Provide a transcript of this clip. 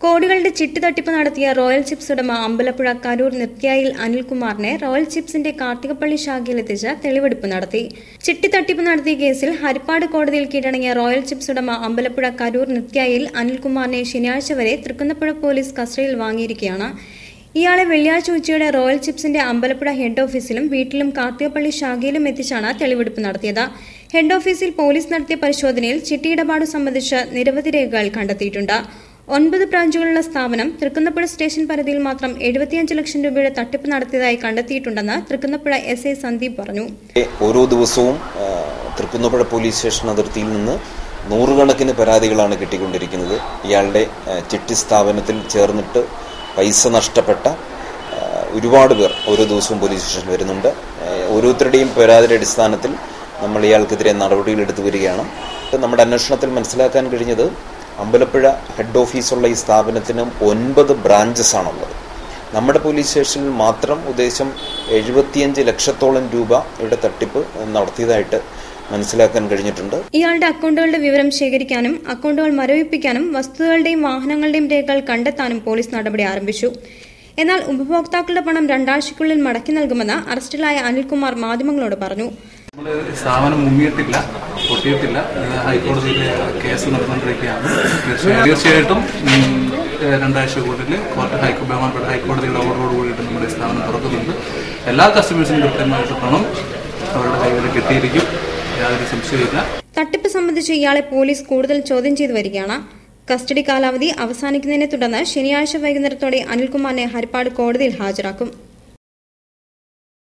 കോടികളുടെ ചിട്ടി തട്ടിപ്പ് നടത്തിയ റോയൽ ചിപ്സ് ഉടമ അമ്പലപ്പുഴ കരൂർ നിത്യായിൽ അനിൽകുമാറിനെ റോയൽ ചിപ്സിന്റെ കാർത്തികപ്പള്ളി ശാഖയിലെത്തിച്ച് തെളിവെടുപ്പ് നടത്തി ചിട്ടി തട്ടിപ്പ് നടത്തിയ കേസിൽ ഹരിപ്പാട് കോടതിയിൽ കീഴടങ്ങിയ റോയൽ ചിപ്സ് ഉടമ അമ്പലപ്പുഴ കരൂർ നിത്യായിൽ അനിൽകുമാറിനെ ശനിയാഴ്ച വരെ തൃക്കുന്നപ്പുഴ പോലീസ് കസ്റ്റഡിയിൽ വാങ്ങിയിരിക്കുകയാണ് ഇയാളെ വെള്ളിയാഴ്ച ഉച്ചയോടെ റോയൽ ചിപ്സിന്റെ അമ്പലപ്പുഴ ഹെഡ് ഓഫീസിലും വീട്ടിലും കാർത്തികപ്പള്ളി ശാഖയിലും എത്തിച്ചാണ് തെളിവെടുപ്പ് നടത്തിയത് ഹെഡ് ഓഫീസിൽ പോലീസ് നടത്തിയ പരിശോധനയിൽ ചിട്ടിയിടപാട് സംബന്ധിച്ച് നിരവധി രേഖകൾ കണ്ടെത്തിയിട്ടുണ്ട് ഒൻപത് ബ്രാഞ്ചുകളുള്ള സ്ഥാപനം തൃക്കുന്നപ്പുഴ സ്റ്റേഷൻ പരിധിയിൽ മാത്രം എഴുപത്തിയഞ്ച് ലക്ഷം രൂപയുടെ തട്ടിപ്പ് നടത്തിയതായി കണ്ടെത്തിയിട്ടുണ്ടെന്ന് തൃക്കുന്നപ്പുഴ എസ് ഐ സന്ദീപ് പറഞ്ഞു ഓരോ ദിവസവും ആ, തൃക്കുന്നപ്പുഴ പോലീസ് സ്റ്റേഷൻ അതിർത്തിയിൽ നിന്ന് നൂറുകണക്കിന് പരാതികളാണ് കിട്ടിക്കൊണ്ടിരിക്കുന്നത് ഇയാളുടെ ആ, ചിട്ടി സ്ഥാപനത്തിൽ ചേർന്നിട്ട് പൈസ നഷ്ടപ്പെട്ട ആ, ഒരുപാട് പേർ ഓരോ ദിവസവും പോലീസ് സ്റ്റേഷനിൽ വരുന്നുണ്ട് ആ, ഓരോരുത്തരുടെയും പരാതിയുടെ അടിസ്ഥാനത്തിൽ നമ്മൾ ഇയാൾക്കെതിരെ നടപടികൾ എടുത്തു വരികയാണ് നമ്മുടെ അന്വേഷണത്തിൽ മനസ്സിലാക്കാൻ കഴിഞ്ഞത് അമ്പലപ്പുഴ ഹെഡ് ഓഫീസുള്ള ഈ സ്ഥാപനത്തിന് ഒൻപത് ബ്രാഞ്ചസ് ആണുള്ളത് നമ്മുടെ പോലീസ് സ്റ്റേഷനിൽ മാത്രം ഉദ്ദേശം എഴുപത്തിയഞ്ച് ലക്ഷത്തോളം രൂപ ഇവിടെ തട്ടിപ്പ് നടത്തിയതായിട്ട് മനസ്സിലാക്കാൻ കഴിഞ്ഞിട്ടുണ്ട് ഇയാളുടെ അക്കൗണ്ടുകളുടെ വിവരം ശേഖരിക്കാനും അക്കൗണ്ടുകൾ മരവിപ്പിക്കാനും വസ്തുക്കളുടെയും വാഹനങ്ങളുടെയും രേഖകൾ കണ്ടെത്താനും പോലീസ് നടപടി ആരംഭിച്ചു എന്നാൽ ഉപഭോക്താക്കളുടെ പണം രണ്ടാഴ്ചയ്ക്കുള്ളിൽ മടക്കി നൽകുമെന്ന് അറസ്റ്റിലായ അനിൽകുമാർ മാധ്യമങ്ങളോട് പറഞ്ഞു നമ്മൾ സ്ഥാപനം മുങ്ങിയിട്ടില്ല പൊട്ടിയിട്ടില്ല ഇത് ഹൈക്കോടതിയിൽ കേസ് നടന്നുകൊണ്ടിരിക്കുകയാണ് തീർച്ചയായും തീർച്ചയായിട്ടും ഉം, ഏഹ് രണ്ടാഴ്ചക്കുള്ളിൽ കോർട്ട് ഹൈക്കോ ബഹുമാനപ്പെട്ട ഹൈക്കോടതിയുടെ ഓർഡറോട് കൂടിയിട്ട് നമ്മുടെ സ്ഥാപനം തുറക്കുന്നുണ്ട് എല്ലാ കസ്റ്റമേഴ്സിനും കൃത്യമായിട്ട് പണം അവരുടെ കൈകളിൽ കിട്ടിയിരിക്കും യാതൊരു സംശയമില്ല തട്ടിപ്പ് സംബന്ധിച്ച് ഇയാളെ പോലീസ് കൂടുതൽ ചോദ്യം ചെയ്തു വരികയാണ് കസ്റ്റഡി കാലാവധി അവസാനിക്കുന്നതിനെ തുടർന്ന് ശനിയാഴ്ച വൈകുന്നേരത്തോടെ അനിൽകുമാറിനെ ഹരിപ്പാട് കോടതിയിൽ ഹാജരാക്കും